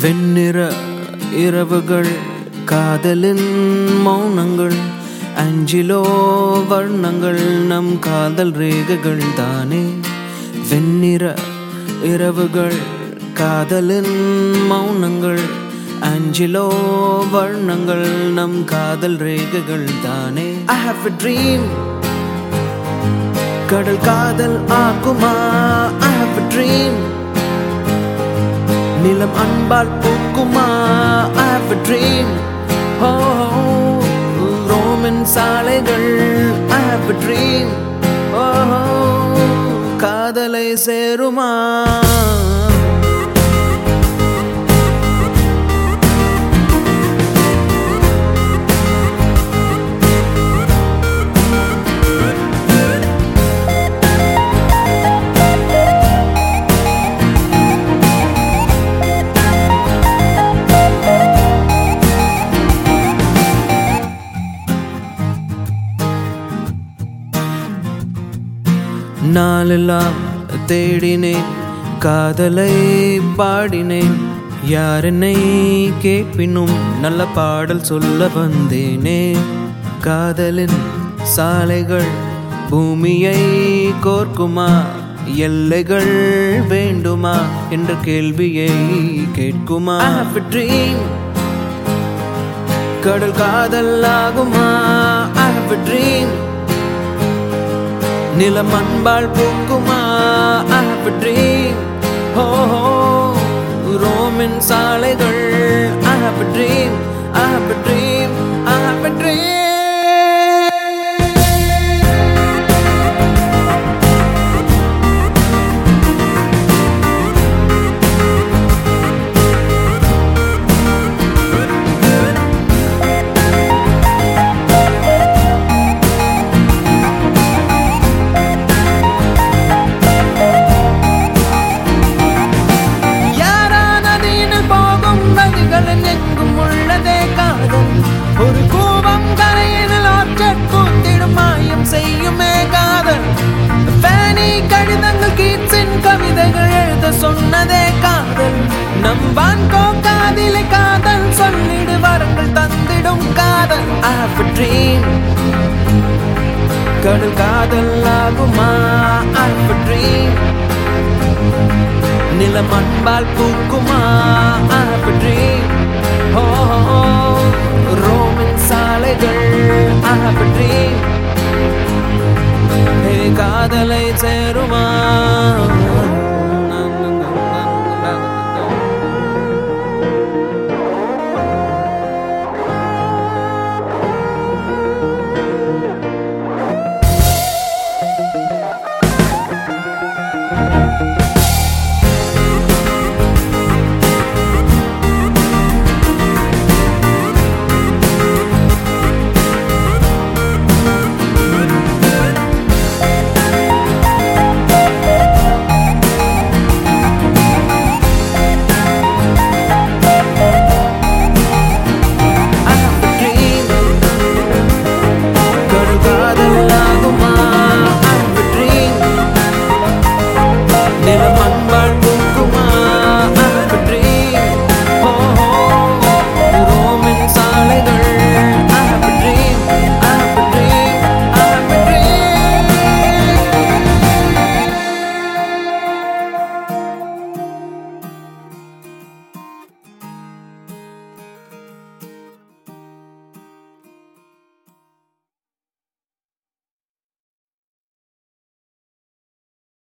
வெண்ணிற இரவுகள் காதலின் மௌனங்கள் அஞ்சிலோ வர்ணங்கள் நம் காதல் ரேகைகள் தானே வெண்ணிற இரவுகள் காதலின் மௌனங்கள் அஞ்சிலோ வர்ணங்கள் நம் காதல் ரேகைகள் தானே ஐ ஹாவ் a ட்ரீம் கடல் காதல் ஆகுமா ஐ ஹாவ் a ட்ரீம் நிலம் அன்பால் பூக்குமா ஐ ஹாவ் a ட்ரீம் ஓ ரோமன் சாலைகள் ஐ ஹாவ் a ட்ரீம் ஓ காதலை சேருமா நாளெல்லாம் தேடினேன் காதலை பாடினேன் யாரென்னை கேட்பினும் நல்ல பாடல் சொல்ல வந்தேனே காதலின் சாலைகள் பூமியை கோர்க்குமா எல்லைகள் வேண்டுமா என்ற கேள்வியை கேட்குமா ட்ரீம் கடல் காதல் ஆகுமா ஐ ஹவ் ட்ரீம் நிலம் அன்பால் பூக்குமா ஐ ஹவ் ட்ரீம் ஹோ ரோமின் சாலைகள் I have dream I have dream I have dream யாரானதீனில் போகும் நதிகளில் எங்கும் உள்ளதே காதல் ஒரு கூவம் கரையினில் ஆற்றற் கூத்திடும் மாயம் செய்யுமே காதல் ஃபேனி கடிதங்கள் கீட்ஸின் கவிதைகள் எழுத சொன்னதே காதல் நம் வான்கோ காதிலே காதல் சொல்லிடு வரங்கள் தந்திடும் காதல் I have a dream கடல் காதல் ஆகுமா I have a dream நிலம் அன்பால் பூக்குமா I have a dream oh, ரோமின் சாலைகள் I have a dream hey, காதலை சேருமா